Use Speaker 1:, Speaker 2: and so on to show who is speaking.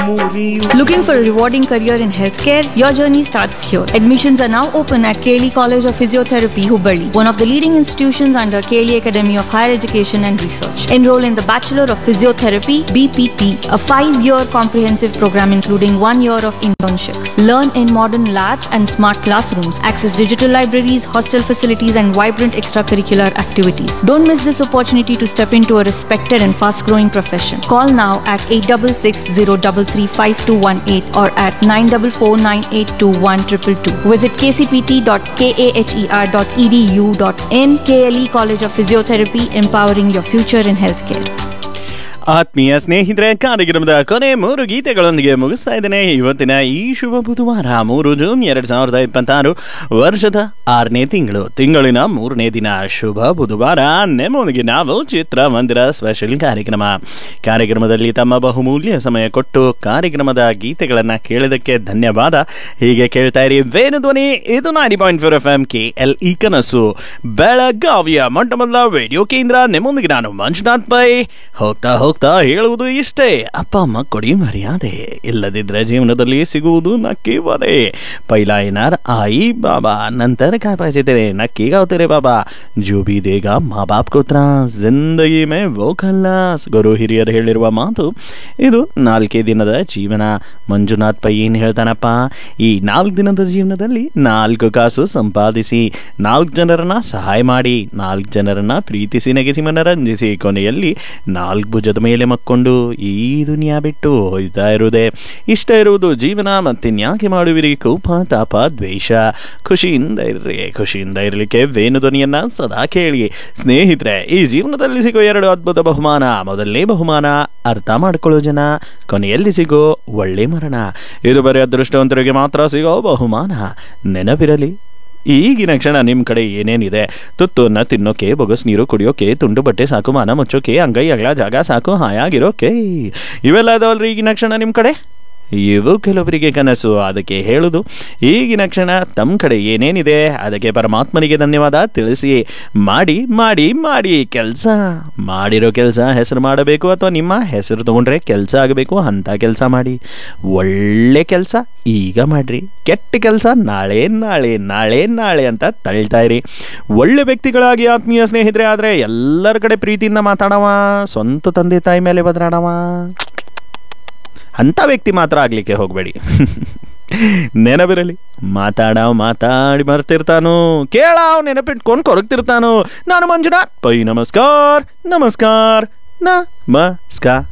Speaker 1: ಮುರಿಯು
Speaker 2: Looking for a rewarding career in healthcare? Your journey starts here. Admissions are now open at KLE College of Physiotherapy, Hubballi, one of the leading institutions under KLE Academy of Higher Education and Research. Enroll in the Bachelor of Physiotherapy (BPT), a five-year comprehensive program including one year of internships. Learn in modern labs and smart classrooms. Access digital libraries, hostel facilities, and vibrant extracurricular activities. Don't miss this opportunity to step into a respected and fast-growing profession. Call now at 866-033-5218 or at 944-982-1222. Visit kcpt.kaher.edu.in KLE College of Physiotherapy, empowering your future in healthcare.
Speaker 3: ಆತ್ಮೀಯ ಸ್ನೇಹಿತರೆ ಕಾರ್ಯಕ್ರಮದ ಕೊನೆ ಮೂರು ಗೀತೆಗಳೊಂದಿಗೆ ಮುಗಿಸ್ತಾ ಇದ್ದೇನೆ ಇವತ್ತಿನ ಈ ಶುಭ ಬುಧವಾರ ಮೂರು ಜೂನ್ ಎರಡ್ ಸಾವಿರದ ಇಪ್ಪತ್ತಾರು ವರ್ಷದ ಆರನೇ ತಿಂಗಳು ತಿಂಗಳಿನ ಮೂರನೇ ದಿನ ಶುಭ ಬುಧವಾರ ನಿಮ್ಮೊಂದಿಗೆ ನಾವು ಚಿತ್ರಮಂದಿರ ಸ್ಪೆಷಲ್ ಕಾರ್ಯಕ್ರಮ ಕಾರ್ಯಕ್ರಮದಲ್ಲಿ ತಮ್ಮ ಬಹುಮೂಲ್ಯ ಸಮಯ ಕೊಟ್ಟು ಕಾರ್ಯಕ್ರಮದ ಗೀತೆಗಳನ್ನ ಕೇಳಿದಕ್ಕೆ ಧನ್ಯವಾದ ಹೀಗೆ ಕೇಳ್ತಾ ಇರಿ ವೇಣು ಧ್ವನಿ ಇದು ninety point four F M K L E ಕನಸು ಬೆಳಗಾವಿಯ ಮೊಟ್ಟ ಮೊದಲ ರೇಡಿಯೋ ಕೇಂದ್ರ ನಿಮ್ಮೊಂದಿಗೆ ನಾನು ಮಂಜುನಾಥ್ ಪೈ ಹೋಗ್ತಾ ಹೋಗ್ತಾ ಹೇಳುವುದು ಇಷ್ಟೇ ಅಪ್ಪ ಅಮ್ಮ ಕೊಡಿ ಮರ್ಯಾದೆ ಇಲ್ಲದಿದ್ರೆ ಜೀವನದಲ್ಲಿ ಸಿಗುವುದು ನಕ್ಕಿ ವದೆ ಪೈಲಾ ಏನಾರ್ ಆಯಿ ಬಾಬಾ ನಂತರ काय पाहिजे तेरे नक्की गाव तेरे बाबा जो भी देगा ಮಾ ಬಾಪ್ को त्रास ಜಿಂದಗಿ ಮೇ ವೋ ಖಲ್ಲಾಸ್ ಗುರು ಹಿರಿಯರು ಹೇಳಿರುವ ಮಾತು ಇದು ನಾಲ್ಕೇ ದಿನದ ಜೀವನ ಮಂಜುನಾಥ್ ಪೈ ಏನು ಹೇಳ್ತಾನಪ್ಪ ಈ ನಾಲ್ಕು ದಿನದ ಜೀವನದಲ್ಲಿ ನಾಲ್ಕು ಕಾಸು ಸಂಪಾದಿಸಿ ನಾಲ್ಕು ಜನರನ್ನ ಸಹಾಯ ಮಾಡಿ ನಾಲ್ಕು ಜನರನ್ನ ಪ್ರೀತಿಸಿ ನಗಿಸಿ ಮನರಂಜಿಸಿ ಕೊನೆಯಲ್ಲಿ ನಾಲ್ಕು ಭುಜದ ಮೇಲೆ ಮಕ್ಕೊಂಡು ಈ ದುನಿಯಾ ಬಿಟ್ಟು ಹೋಯ್ತಾ ಇರುವುದೇ ಇಷ್ಟ ಇರುವುದು ಜೀವನ ಮತ್ತಿನ್ಯಾಕೆ ಮಾಡುವಿರಿ ಕೋಪ ತಾಪ ದ್ವೇಷ ಖುಷಿಯಿಂದ ಇರ್ರಿ ಖುಷಿಯಿಂದ ಇರಲಿಕ್ಕೆ ವೇಣು ಧ್ವನಿಯನ್ನ ಸದಾ ಕೇಳಿ ಸ್ನೇಹಿತರೆ ಈ ಜೀವನದಲ್ಲಿ ಸಿಗೋ ಎರಡು ಅದ್ಭುತ ಬಹುಮಾನ ಮೊದಲನೇ ಬಹುಮಾನ ಅರ್ಥ ಮಾಡ್ಕೊಳ್ಳೋ ಜನ ಕೊನೆಯಲ್ಲಿ ಸಿಗೋ ಒಳ್ಳೆ ಮರಣ ಇದು ಬರೀ ಅದೃಷ್ಟವಂತರಿಗೆ ಮಾತ್ರ ಸಿಗೋ ಬಹುಮಾನ ನೆನಪಿರಲಿ ಈಗಿನ ಕ್ಷಣ ನಿಮ್ಮ ಕಡೆ ಏನೇನಿದೆ ತುತ್ತನ್ನ ತಿನ್ನೋಕೆ ಬೊಗಸ್ ನೀರು ಕುಡಿಯೋಕೆ ತುಂಡು ಬಟ್ಟೆ ಸಾಕು ಮಾನ ಮುಚ್ಚೋಕೆ ಅಂಗೈ ಅಗಲ ಜಾಗ ಸಾಕು ಹಾಯಾಗಿರೋಕೆ ಇವೆಲ್ಲ ಅದಾವಲ್ರಿ ಈಗಿನ ಕ್ಷಣ ನಿಮ್ಮ ಕಡೆ ಇವು ಕೆಲವರಿಗೆ ಕನಸು ಅದಕ್ಕೆ ಹೇಳುದು ಈಗಿನ ಕ್ಷಣ ತಮ್ಮ ಕಡೆ ಏನೇನಿದೆ ಅದಕ್ಕೆ ಪರಮಾತ್ಮನಿಗೆ ಧನ್ಯವಾದ ತಿಳಿಸಿ ಮಾಡಿ ಮಾಡಿ ಮಾಡಿ ಕೆಲಸ ಮಾಡಿರೋ ಕೆಲಸ ಹೆಸರು ಮಾಡಬೇಕು ಅಥವಾ ನಿಮ್ಮ ಹೆಸರು ತಗೊಂಡ್ರೆ ಕೆಲಸ ಆಗಬೇಕು ಅಂತ ಕೆಲಸ ಮಾಡಿ ಒಳ್ಳೆ ಕೆಲಸ ಈಗ ಮಾಡ್ರಿ ಕೆಟ್ಟ ಕೆಲಸ ನಾಳೆ ನಾಳೆ ನಾಳೆ ನಾಳೆ ಅಂತ ತಳ್ತಾ ಇರಿ ಒಳ್ಳೆ ವ್ಯಕ್ತಿಗಳಾಗಿ ಆತ್ಮೀಯ ಸ್ನೇಹಿತರೆ ಆದರೆ ಎಲ್ಲರ ಕಡೆ ಪ್ರೀತಿಯಿಂದ ಮಾತಾಡವ ಸ್ವಂತ ತಂದೆ ತಾಯಿ ಮೇಲೆ ಬದಲಾಡವ ಅಂಥ ವ್ಯಕ್ತಿ ಮಾತ್ರ ಆಗಲಿಕ್ಕೆ ಹೋಗಬೇಡಿ ನೆನಪಿರಲಿ ಮಾತಾಡವ್ ಮಾತಾಡಿ ಮರ್ತಿರ್ತಾನು ಕೇಳಾವ್ ನೆನಪಿಟ್ಕೊಂಡು ಕೊರಗ್ತಿರ್ತಾನು ನಾನು ಮಂಜುನಾಥ್ ಪೈ ನಮಸ್ಕಾರ ನಮಸ್ಕಾರ ನಮಸ್ಕಾರ